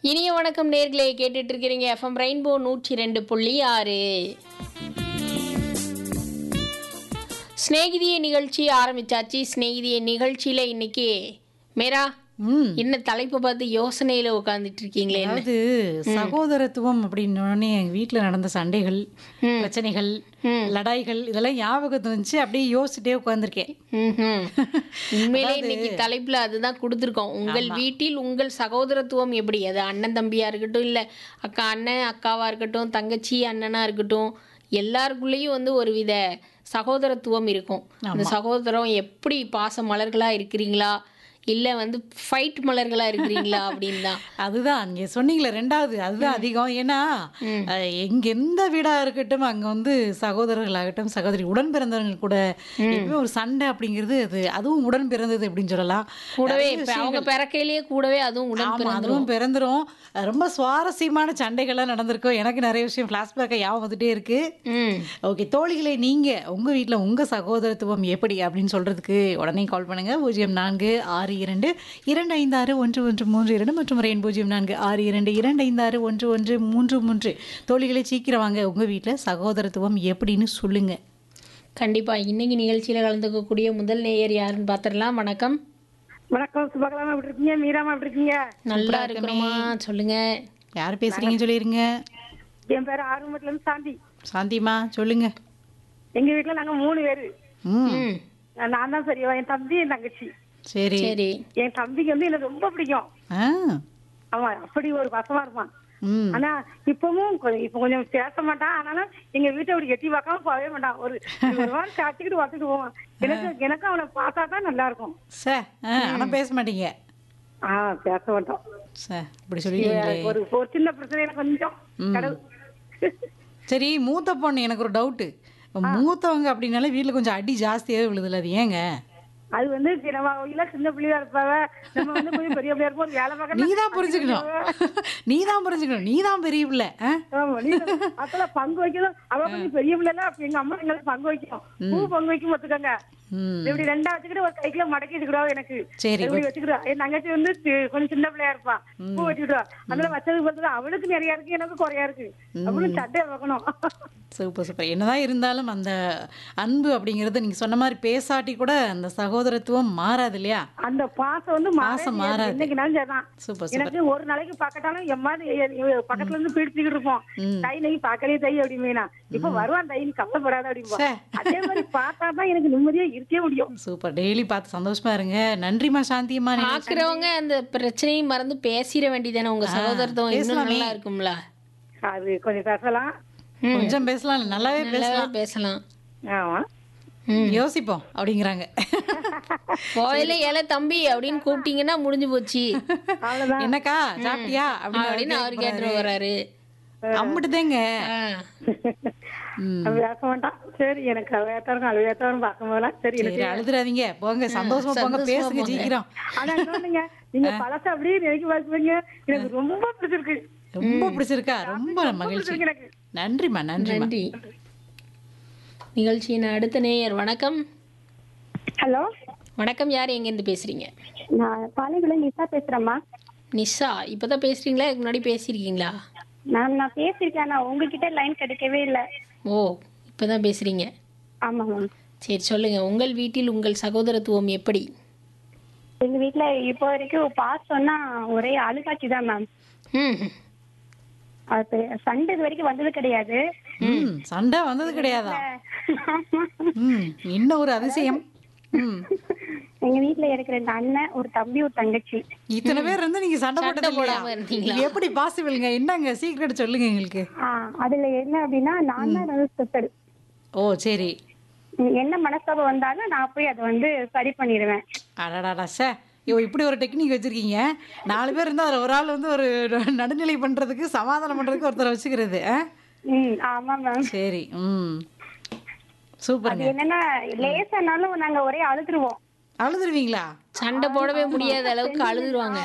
இனிய வணக்கம் நேர்களே கேட்டுட்டு இருக்கிறீங்க எஃப்எம் ரெயின்போ நூற்றி ரெண்டு புள்ளி ஆறு ஸ்நேகிதிய நிகழ்ச்சி ஆரம்பிச்சாச்சு ஸ்நேகிதிய நிகழ்ச்சியில இன்னைக்கு மேரா ம் என்ன தலைப்பை பார்த்து யோசனையில உட்காந்துட்டு இருக்கீங்களே என்ன அதாவது சகோதரத்துவம் அப்படின்னோடனே எங்க வீட்ல நடந்த சண்டைகள் ம். பிரச்சனைகள் ம். லடாய்கள் இதெல்லாம் ஞாபகத்து வந்துச்சு அப்படியே யோசிச்சுட்டே உட்காந்துருக்கேன் ம்ஹும். உண்மையிலே இன்னைக்கு தலைப்புல அதுதான் கொடுத்துருக்கோம் உங்கள் வீட்டில் உங்கள் சகோதரத்துவம் எப்படி அது அண்ணன் தம்பியா இருக்கட்டும் இல்ல அக்கா அண்ணன் அக்காவா இருக்கட்டும் தங்கச்சி அண்ணனா இருக்கட்டும் எல்லாருக்குள்ளேயும் வந்து ஒரு வித சகோதரத்துவம் இருக்கும் அந்த சகோதரம் எப்படி பாச மலர்களா இருக்கிறீங்களா இல்ல வந்து ஃபைட் மலர்களா இருக்கிறீங்களா அப்படின்னு தான் அதுதான் நீங்க சொன்னீங்களே ரெண்டாவது அதுதான் அதிகம் ஏன்னா அஹ், எங்க எந்த வீடா இருக்கட்டும் அங்க வந்து சகோதரர்களாகட்டும் சகோதரி உடன் பிறந்தவங்க கூட எப்பவுமே ஒரு சண்டை அப்படிங்கிறது அது அதுவும் உடன் பிறந்தது அப்படின்னு சொல்லலாம் கூடவே இப்ப அவங்க பிறக்கையிலேயே கூடவே அதுவும் உடன் ஆமா பிறந்துரும் அதுவும் பிறந்துரும் ரொம்ப சுவாரஸ்யமான சண்டைகள்லாம் நடந்திருக்கும் எனக்கு நிறைய விஷயம் ஃப்ளாஷ்பேக்கை ஞாபகம் வந்துட்டே இருக்கு ம் ஓகே தோழிகளே நீங்க உங்க வீட்ல உங்க சகோதரத்துவம் எப்படி அப்படின்னு சொல்றதுக்கு உடனே கால் பண்ணுங்க பூஜ்ஜியம் நான்கு ஆறு இரண்டு இரண்டு ஐந்து ஆறு ஒன்று ஒன்று மூன்று இரண்டு மற்றும் ரெயின் பூஜ்ஜியம் நான்கு ஆறு இரண்டு இரண்டு ஐந்து ஆறு ஒன்று ஒன்று மூன்று மூன்று தோழிகளே சீக்கிரம் வாங்க உங்க வீட்ல சகோதரத்துவம் எப்படின்னு சொல்லுங்க கண்டிப்பா இன்னைக்கு நிகழ்ச்சியில கலந்துக்கக்கூடிய முதல் நேயர் யாருன்னு பாத்திரலாம் வணக்கம் வணக்கம் சுபகலாமா எப்படி இருக்கீங்க மீராமா எப்படி இருக்கீங்க நல்லா இருக்கிறோமா சொல்லுங்க யார் பேசுறீங்கன்னு சொல்லிருங்க என் பேரு ஆறுமுகத்துல இருந்து சாந்தி சாந்திமா சொல்லுங்க எங்க வீட்டுல நாங்க மூணு பேரு ம் ம் நான் தான் பெரியவா என் தம்பி என் தங்கச்சி சரி சரி என் தம்பிக்கு வந்து எனக்கு ரொம்ப பிடிக்கும் ஆ அவன் அப்படி ஒரு பசமா இருப்பான் ம் ஆனா இப்பவும் கொ- இப்ப கொஞ்சம் பேச மாட்டான் ஆனாலும் எங்க வீட்டை அப்படி எட்டி பார்க்காம போகவே மாட்டான் ஒரு ஒரு வாரம் சாத்திக்கிட்டு வந்துட்டு போவான் எனக்கு எனக்கு அவனை பார்த்தா தான் நல்லா இருக்கும் சே ஆ ஆனா பேச மாட்டீங்க ஆஹ் பேச மாட்டோம் சே இப்படி சொல்லிட்டீங்களே ஒரு ஒரு சின்ன பிரச்சனை கொஞ்சம் கடவுள் சரி மூத்த பொண்ணு எனக்கு ஒரு டவுட்டு மூத்தவங்க அப்படின்னாலே வீட்டில் கொஞ்சம் அடி ஜாஸ்தியாகவே விழுதுல அது ஏங்க அது வந்து நம்ம இல்ல சின்ன பிள்ளையா இருப்பாவ நம்ம வந்து கொஞ்சம் பெரிய பிள்ளையா இருப்போம் ஒரு வேலை பார்க்க நீ தான் புரிஞ்சுக்கணும் நீ தான் புரிஞ்சுக்கணும் நீ தான் பெரிய பிள்ளை ஆ? ஆமா, நீ தான். அப்பெல்லாம் பங்கு வைக்கணும் அவ கொஞ்சம் பெரிய பிள்ளை அப்ப எங்க அம்மா எங்களுக்கு பங்கு வைக்கும் பூ பங்கு வைக்கும் பார்த்துக்கோங்க ம் இப்படி ரெண்டா வச்சுக்கிட்டு ஒரு கைக்குள்ள மடக்கி வச்சுக்கிடுவா எனக்கு சரி இப்படி வச்சுக்கிடுவா என் தங்கச்சி வந்து சி- கொஞ்சம் சின்ன பிள்ளையா இருப்பா பூ வச்சுக்கிடுவா அதனால வச்சதுக்கு பார்த்து அவளுக்கு நிறைய இருக்கு எனக்கு குறையா இருக்கு அப்படின்னு சட்டையை வைக்கணும் சூப்பர் சூப்பர் என்னதான் இருந்தாலும் அந்த அன்பு அப்படிங்கிறது நீங்க சொன்ன மாதிரி பேசாட்டி கூட அந்த சகோதரத்துவம் மாறாது இல்லையா அந்த பாசம் வந்து பாசம் மாறாது. என்னைக்கு நாளும் சரிதான் சூப்பர் சூப்பர் எனக்கு ஒரு நாளைக்கு பார்க்கட்டாலும் எம்மாதிரி பக்கத்துல இருந்து பிடிச்சுக்கிட்டு இருப்போம் ம். தை நெய் பார்க்கலே தை அப்படிமேனா இப்ப வருவான் தைன்னு கவலைப்படாத அப்படிம்பா சே. அதே மாதிரி பார்த்தா தான் எனக்கு நிம்மதியா இருக்கவே முடியும் சூப்பர் டெய்லி பார்த்து சந்தோஷமா இருங்க நன்றிம்மா சாந்தியம்மா நீங்க பாக்குறவங்க அந்த பிரச்சனையும் மறந்து பேசிட வேண்டியதானே உங்க சகோதரத்துவம் இன்னும் பேசலாமே. நல்லா இருக்கும்ல அது கொஞ்சம் பேசலாம் கொஞ்சம் பேசலாம் நல்லாவே நல்லாவே பேசலாம் பேசலாம் ஆமா ம். யோசிப்போம் அப்படிங்கிறாங்க போயில ஏல தம்பி அப்படின்னு கூப்பிட்டீங்கன்னா முடிஞ்சு போச்சு அவ்வளவுதான் என்னக்கா சாப்பிட்டியா அப்படின்னு அவர் கேட்டு வர்றாரு அம்பிட்டுதேங்க ஆ. ம் அவன் பேச மாட்டான் சரி எனக்கு அழுவேத்தாரும் அழுவேத்தாரும் பார்க்கும் போதெல்லாம் சரி எனக்கு சரி அழுதுறாதீங்க போங்க சந்தோஷமா போங்க பேசுங்க சீக்கிரம் ஆனா இன்னொன்னுங்க நீங்க பழச அப்படியே நினைக்க பார்க்குறீங்க எனக்கு ரொம்ப பிடிச்சிருக்கு ரொம்ப பிடிச்சிருக்கா ரொம்ப மகிழ்ச்சி பிடிச்சிருக்கு எனக்கு நன்றிம்மா நன்றிம்மா நன்றி நிகழ்ச்சியின் அடுத்த நேயர் வணக்கம் ஹலோ வணக்கம் யார் எங்கேருந்து பேசுறீங்க நான் பாலைகுளம் நிஷா பேசுறேம்மா நிஷா இப்பதான் பேசுறீங்களா இதுக்கு முன்னாடி பேசியிருக்கீங்களா மேம் நான் பேசியிருக்கேன் நான் உங்ககிட்ட லைன் கிடைக்கவே இல்லை ஓ இப்பதான் பேசுறீங்க ஆமாம் மேம் சரி சொல்லுங்க உங்கள் வீட்டில் உங்கள் சகோதரத்துவம் எப்படி எங்க வீட்ல இப்போ வரைக்கும் பாசம்னா ஒரே அழுகாட்சி தான் மேம் ம் அது சண்டை இது வரைக்கும் வந்தது கிடையாது ம் சண்டை வந்தது கிடையாதா ம் இன்னும் ஒரு அதிசயம் ம் எங்க வீட்ல எனக்கு ரெண்டு அண்ணன் ஒரு தம்பி ஒரு தங்கச்சி இத்தனை பேர் இருந்து நீங்க சண்டை போட்டது இல்லையா போடாம இருந்தீங்களா? இது எப்படி பாசிபிள்ங்க என்னங்க சீக்கிரட் சொல்லுங்க எங்களுக்கு ஆ அதுல என்ன அப்படின்னா நான் தான் வந்து ஸ்பெஷல் ஓ சரி என்ன மனஸ்தாபம் வந்தாலும் நான் போய் அதை வந்து சரி பண்ணிடுவேன் அடடாடா சே ஐயோ இப்படி ஒரு டெக்னிக் வச்சிருக்கீங்க நாலு பேர் இருந்தால் அதில் ஒரு ஆள் வந்து ஒரு நடுநிலை பண்றதுக்கு சமாதானம் பண்றதுக்கு ஒருத்தரை வச்சுக்கிறது ஆ? ம் ஆமா மேம் சரி ம் அது சூப்பருங்க என்னன்னா லேசானாலும் நாங்க ஒரே அழுதுருவோம் அழுதுருவீங்களா சண்டை போடவே முடியாத அளவுக்கு அழுதுருவாங்க